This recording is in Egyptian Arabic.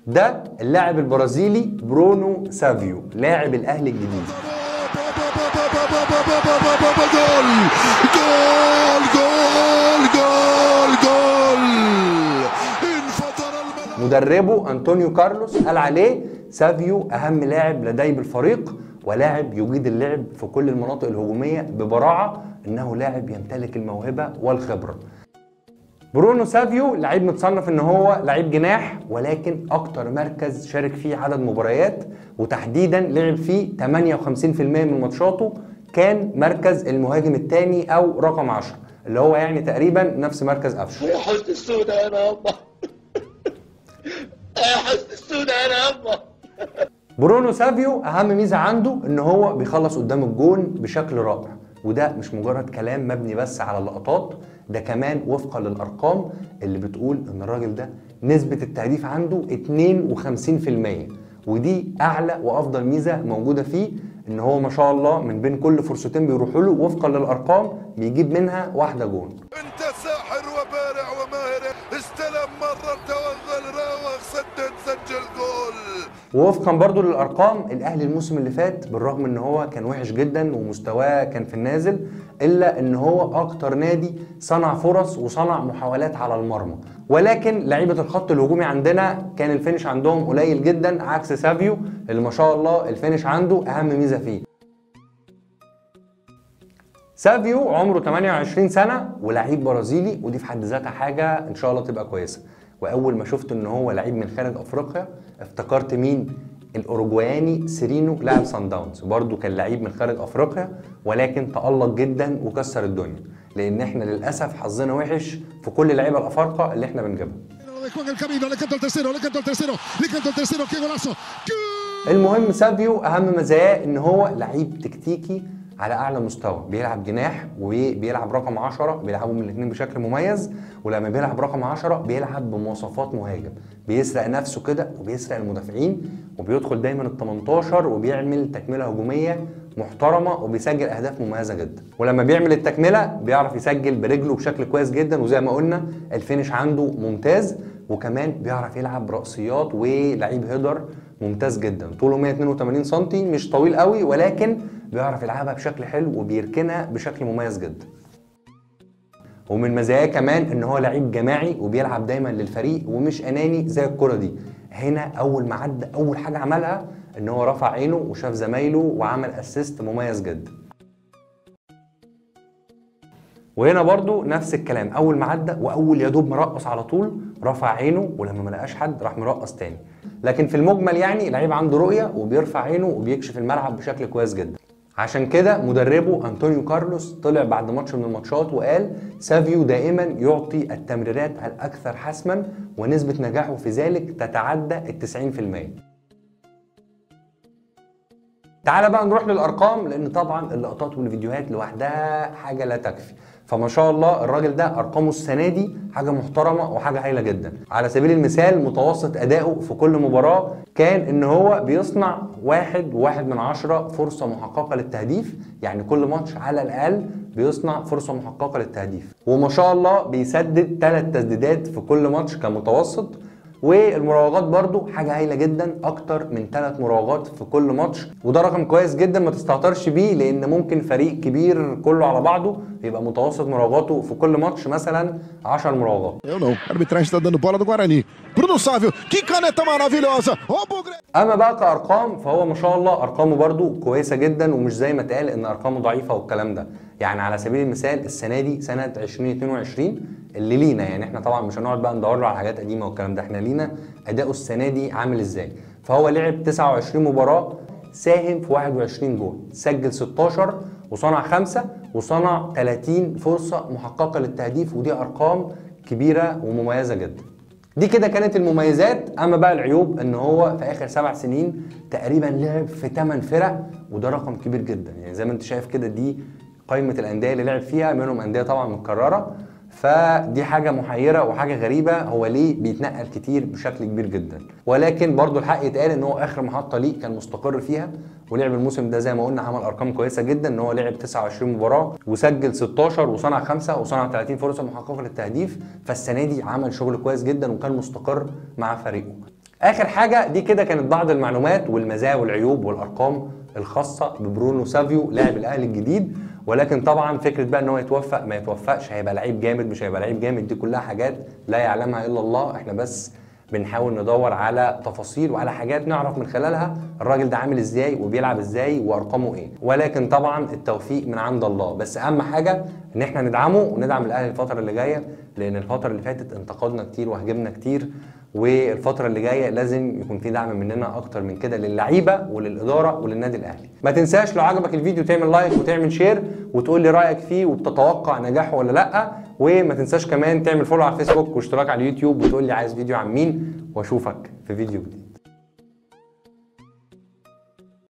ده اللاعب البرازيلي برونو سافيو لاعب الاهلي الجديد جول جول جول جول جول انفجر الملعب مدربه انطونيو كارلوس قال عليه سافيو اهم لاعب لديه بالفريق ولاعب يجيد اللعب في كل المناطق الهجوميه ببراعه انه لاعب يمتلك الموهبه والخبره برونو سافيو لعيب متصنف ان هو لعيب جناح ولكن اكتر مركز شارك فيه عدد مباريات وتحديدا لعب فيه 58% من ماتشاته كان مركز المهاجم الثاني او رقم 10 اللي هو يعني تقريبا نفس مركز قفشه يا حسن السودة انا يابا يا حسن السودة انا يابا برونو سافيو اهم ميزه عنده ان هو بيخلص قدام الجون بشكل رائع وده مش مجرد كلام مبني بس على اللقطات ده كمان وفقا للارقام اللي بتقول ان الراجل ده نسبه التهديف عنده 52% ودي اعلى وافضل ميزه موجوده فيه ان هو ما شاء الله من بين كل فرصتين بيروحوا له وفقا للارقام بيجيب منها واحده جون انت ساحر وبارع وماهر استلم مرة توغل راوغ سدد سجل جول ووفقا برضو للارقام الاهلي الموسم اللي فات بالرغم ان هو كان وحش جدا ومستواه كان في النازل الا ان هو اكتر نادي صنع فرص وصنع محاولات على المرمى ولكن لعيبه الخط الهجومي عندنا كان الفينش عندهم قليل جدا عكس سافيو اللي ما شاء الله الفينش عنده اهم ميزه فيه سافيو عمره 28 سنه ولعيب برازيلي ودي في حد ذاتها حاجه ان شاء الله تبقى كويسه واول ما شفت ان هو لعيب من خارج افريقيا افتكرت مين الاوروجواني سيرينو لاعب سان داونز برضه كان لعيب من خارج افريقيا ولكن تالق جدا وكسر الدنيا لان احنا للاسف حظنا وحش في كل اللعيبه الافارقه اللي احنا بنجيبها Lo dejó en el camino, le cantó el tercero, le cantó el tercero, le cantó el tercero, qué golazo. ¡Gol! المهم سافيو اهم مزاياه ان هو لعيب تكتيكي على اعلى مستوى بيلعب جناح وبيلعب رقم 10 بيلعبوا من الاثنين بشكل مميز ولما بيلعب رقم 10 بيلعب بمواصفات مهاجم بيسرق نفسه كده وبيسرق المدافعين وبيدخل دايما ال 18 وبيعمل تكمله هجوميه محترمه وبيسجل اهداف مميزه جدا ولما بيعمل التكمله بيعرف يسجل برجله بشكل كويس جدا وزي ما قلنا الفينش عنده ممتاز وكمان بيعرف يلعب رأسيات ولعيب هيدر ممتاز جدا طوله 182 سم مش طويل قوي ولكن بيعرف يلعبها بشكل حلو وبيركنها بشكل مميز جدا ومن مزاياه كمان ان هو لعيب جماعي وبيلعب دايما للفريق ومش اناني زي الكره دي هنا اول ما عدى اول حاجه عملها ان هو رفع عينه وشاف زمايله وعمل اسيست مميز جدا وهنا برضو نفس الكلام اول ما عدى واول يا دوب مرقص على طول رفع عينه ولما ما لقاش حد راح مرقص تاني لكن في المجمل يعني لعيب عنده رؤيه وبيرفع عينه وبيكشف الملعب بشكل كويس جدا عشان كده مدربه انطونيو كارلوس طلع بعد ماتش من الماتشات وقال سافيو دائما يعطي التمريرات الاكثر حسما ونسبه نجاحه في ذلك تتعدى ال 90% تعال بقى نروح للارقام لان طبعا اللقطات والفيديوهات لوحدها حاجه لا تكفي فما شاء الله الراجل ده ارقامه السنه دي حاجه محترمه وحاجه هايله جدا على سبيل المثال متوسط اداؤه في كل مباراه كان ان هو بيصنع واحد وواحد من عشرة فرصه محققه للتهديف يعني كل ماتش على الاقل بيصنع فرصه محققه للتهديف وما شاء الله بيسدد ثلاث تسديدات في كل ماتش كمتوسط والمراوغات برضو حاجه هايله جدا اكتر من ثلاث مراوغات في كل ماتش وده رقم كويس جدا ما تستهترش بيه لان ممكن فريق كبير كله على بعضه يبقى متوسط مراوغاته في كل ماتش مثلا 10 مراوغات Eu não. A arbitragem está dando bola do Guarani. Bruno Sávio, que caneta maravilhosa. Rouba o Grêmio. اما بقى كارقام فهو ما شاء الله ارقامه برضو كويسه جدا ومش زي ما اتقال ان ارقامه ضعيفه والكلام ده يعني على سبيل المثال السنه دي سنه 2022 اللي لينا يعني احنا طبعا مش هنقعد بقى ندور له على حاجات قديمه والكلام ده احنا لينا اداؤه السنه دي عامل ازاي فهو لعب 29 مباراه ساهم في 21 جول سجل 16 وصنع خمسة وصنع 30 فرصة محققة للتهديف ودي أرقام كبيرة ومميزة جدا دي كده كانت المميزات اما بقى العيوب ان هو في اخر سبع سنين تقريبا لعب في 8 فرق وده رقم كبير جدا يعني زي ما انت شايف كده دي قائمه الانديه اللي لعب فيها منهم انديه طبعا متكرره فدي حاجه محيره وحاجه غريبه هو ليه بيتنقل كتير بشكل كبير جدا ولكن برضو الحق يتقال ان هو اخر محطه ليه كان مستقر فيها ولعب الموسم ده زي ما قلنا عمل ارقام كويسه جدا ان هو لعب 29 مباراه وسجل 16 وصنع خمسه وصنع 30 فرصه محققه للتهديف فالسنه دي عمل شغل كويس جدا وكان مستقر مع فريقه اخر حاجه دي كده كانت بعض المعلومات والمزايا والعيوب والارقام الخاصه ببرونو سافيو لاعب الاهلي الجديد ولكن طبعا فكره بقى ان هو يتوفق ما يتوفقش هيبقى لعيب جامد مش هيبقى لعيب جامد دي كلها حاجات لا يعلمها الا الله احنا بس بنحاول ندور على تفاصيل وعلى حاجات نعرف من خلالها الراجل ده عامل ازاي وبيلعب ازاي وارقامه ايه ولكن طبعا التوفيق من عند الله بس اهم حاجه ان احنا ندعمه وندعم الاهلي الفتره اللي جايه لان الفتره اللي فاتت انتقدنا كتير وهاجمنا كتير والفتره اللي جايه لازم يكون في دعم مننا اكتر من كده للعيبه وللاداره وللنادي الاهلي ما تنساش لو عجبك الفيديو تعمل لايك وتعمل شير وتقول لي رايك فيه وبتتوقع نجاحه ولا لا وما تنساش كمان تعمل فولو على الفيسبوك واشتراك على اليوتيوب وتقول لي عايز فيديو عن مين واشوفك في فيديو جديد